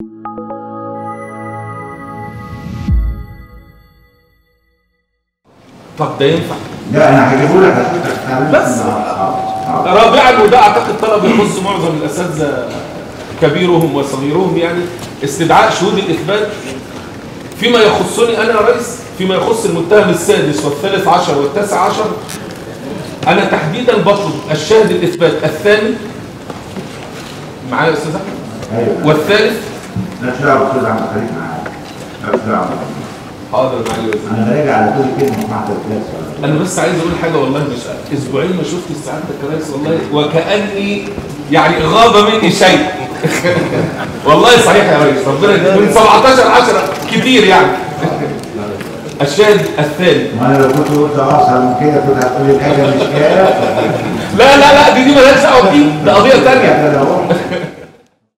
طب ده ينفع لا انا هجيبه لك هتعمل بس. رابعا وده اعتقد طلب يخص معظم الاساتذه كبيرهم وصغيرهم يعني استدعاء شهود الاثبات فيما يخصني انا يا ريس فيما يخص المتهم السادس والثالث عشر والتاسع عشر انا تحديدا بطلب الشاهد الاثبات الثاني معايا يا استاذ احمد ايوه والثالث لا دعوه استاذ عبد الخليق معايا لا دعوه حاضر معايا يا أستاذ. انا راجع على كل كلمه في محضر الكلاس انا بس عايز اقول حاجه والله مش اسبوعين ما شفت سعادتك يا ريس والله وكاني يعني غاب مني شيء والله صحيح يا ريس ربنا يديك. من 17 10 كتير يعني الشاهد الثاني ما انا لو كنت قلت اكثر من كده كنت هتقول لي الحاجه مش كده لا لا لا دي دي مالهاش دعوه بيه ده قضيه ثانيه كده اهو